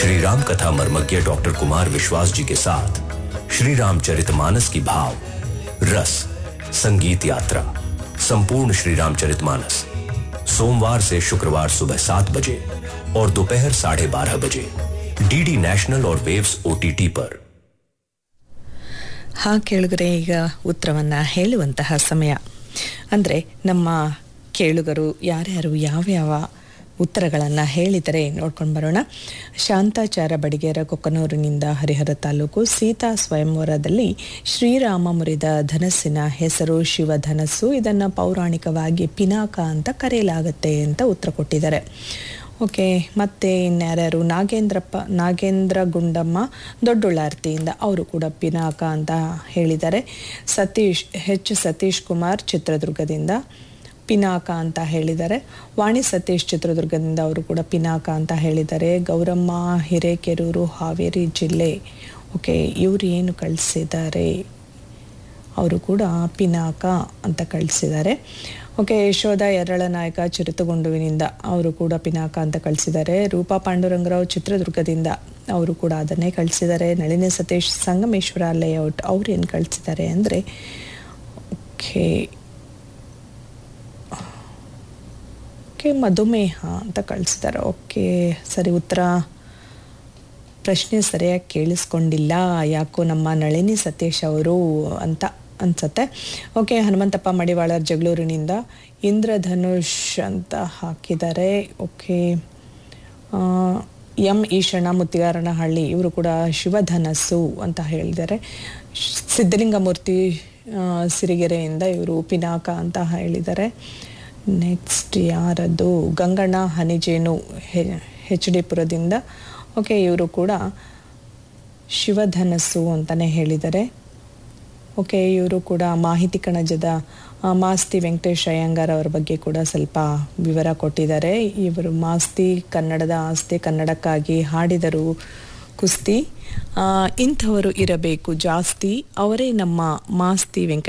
श्री राम कथा मर्मज्ञ डॉक्टर कुमार विश्वास जी के साथ श्री रामचरितमानस की भाव रस संगीत यात्रा संपूर्ण श्री रामचरितमानस सोमवार से शुक्रवार सुबह सात बजे और दोपहर साढ़े बारह बजे डीडी नेशनल और वेव्स ओटीटी पर ಹಾ ಕೇಳುಗರೆ ಈಗ ಉತ್ತರವನ್ನು ಹೇಳುವಂತಹ ಸಮಯ ಅಂದರೆ ನಮ್ಮ ಕೇಳುಗರು ಯಾರ್ಯಾರು ಯಾವ್ಯಾವ ಉತ್ತರಗಳನ್ನು ಹೇಳಿದರೆ ನೋಡ್ಕೊಂಡು ಬರೋಣ ಶಾಂತಾಚಾರ ಬಡಿಗೇರ ಕೊಕ್ಕನೂರಿನಿಂದ ಹರಿಹರ ತಾಲೂಕು ಸೀತಾ ಸ್ವಯಂವರದಲ್ಲಿ ಶ್ರೀರಾಮ ಮುರಿದ ಧನಸ್ಸಿನ ಹೆಸರು ಶಿವಧನಸ್ಸು ಇದನ್ನು ಪೌರಾಣಿಕವಾಗಿ ಪಿನಾಕ ಅಂತ ಕರೆಯಲಾಗುತ್ತೆ ಅಂತ ಉತ್ತರ ಕೊಟ್ಟಿದ್ದಾರೆ ಓಕೆ ಮತ್ತೆ ಇನ್ಯಾರ್ಯಾರು ನಾಗೇಂದ್ರಪ್ಪ ನಾಗೇಂದ್ರ ಗುಂಡಮ್ಮ ದೊಡ್ಡುಳ್ಳಾರ್ತಿಯಿಂದ ಅವರು ಕೂಡ ಪಿನಾಕ ಅಂತ ಹೇಳಿದ್ದಾರೆ ಸತೀಶ್ ಹೆಚ್ ಸತೀಶ್ ಕುಮಾರ್ ಚಿತ್ರದುರ್ಗದಿಂದ ಪಿನಾಕ ಅಂತ ಹೇಳಿದ್ದಾರೆ ವಾಣಿ ಸತೀಶ್ ಚಿತ್ರದುರ್ಗದಿಂದ ಅವರು ಕೂಡ ಪಿನಾಕ ಅಂತ ಹೇಳಿದ್ದಾರೆ ಗೌರಮ್ಮ ಹಿರೇಕೆರೂರು ಹಾವೇರಿ ಜಿಲ್ಲೆ ಓಕೆ ಇವರು ಏನು ಕಳಿಸಿದ್ದಾರೆ ಅವರು ಕೂಡ ಪಿನಾಕ ಅಂತ ಕಳಿಸಿದ್ದಾರೆ ಓಕೆ ಯಶೋಧ ಎರಳ ನಾಯಕ ಚಿರುತುಗುಂಡುವಿನಿಂದ ಅವರು ಕೂಡ ಪಿನಾಕ ಅಂತ ಕಳಿಸಿದ್ದಾರೆ ರೂಪಾ ಪಾಂಡುರಂಗರಾವ್ ಚಿತ್ರದುರ್ಗದಿಂದ ಅವರು ಕೂಡ ಅದನ್ನೇ ಕಳಿಸಿದ್ದಾರೆ ನಳಿನಿ ಸತೀಶ್ ಸಂಗಮೇಶ್ವರ ಲೇಔಟ್ ಅವ್ರು ಏನು ಕಳಿಸಿದ್ದಾರೆ ಅಂದರೆ ಓಕೆ ಓಕೆ ಮಧುಮೇಹ ಅಂತ ಕಳಿಸಿದ್ದಾರೆ ಓಕೆ ಸರಿ ಉತ್ತರ ಪ್ರಶ್ನೆ ಸರಿಯಾಗಿ ಕೇಳಿಸ್ಕೊಂಡಿಲ್ಲ ಯಾಕೋ ನಮ್ಮ ನಳಿನಿ ಸತೀಶ್ ಅವರು ಅಂತ ಅನ್ಸತ್ತೆ ಓಕೆ ಹನುಮಂತಪ್ಪ ಮಡಿವಾಳ ಜಗಳೂರಿನಿಂದ ಇಂದ್ರಧನುಷ್ ಅಂತ ಹಾಕಿದ್ದಾರೆ ಓಕೆ ಎಂ ಈಶಣ್ಣ ಮುತ್ತಿಗಾರನಹಳ್ಳಿ ಇವರು ಕೂಡ ಶಿವಧನಸ್ಸು ಅಂತ ಹೇಳಿದ್ದಾರೆ ಸಿದ್ಧಲಿಂಗಮೂರ್ತಿ ಸಿರಿಗೆರೆಯಿಂದ ಇವರು ಪಿನಾಕ ಅಂತ ಹೇಳಿದ್ದಾರೆ ನೆಕ್ಸ್ಟ್ ಯಾರದು ಗಂಗಣ್ಣ ಹನಿಜೇನು ಹೆಚ್ ಡಿ ಪುರದಿಂದ ಓಕೆ ಇವರು ಕೂಡ ಶಿವಧನಸ್ಸು ಅಂತಲೇ ಹೇಳಿದ್ದಾರೆ ಓಕೆ ಇವರು ಕೂಡ ಮಾಹಿತಿ ಕಣಜದ ಮಾಸ್ತಿ ವೆಂಕಟೇಶ್ ಅಯ್ಯಂಗಾರ್ ಅವರ ಬಗ್ಗೆ ಕೂಡ ಸ್ವಲ್ಪ ವಿವರ ಕೊಟ್ಟಿದ್ದಾರೆ ಇವರು ಮಾಸ್ತಿ ಕನ್ನಡದ ಆಸ್ತಿ ಕನ್ನಡಕ್ಕಾಗಿ ಹಾಡಿದರು ಕುಸ್ತಿ ಇಂಥವರು ಇರಬೇಕು ಜಾಸ್ತಿ ಅವರೇ ನಮ್ಮ ಮಾಸ್ತಿ ವೆಂಕಟ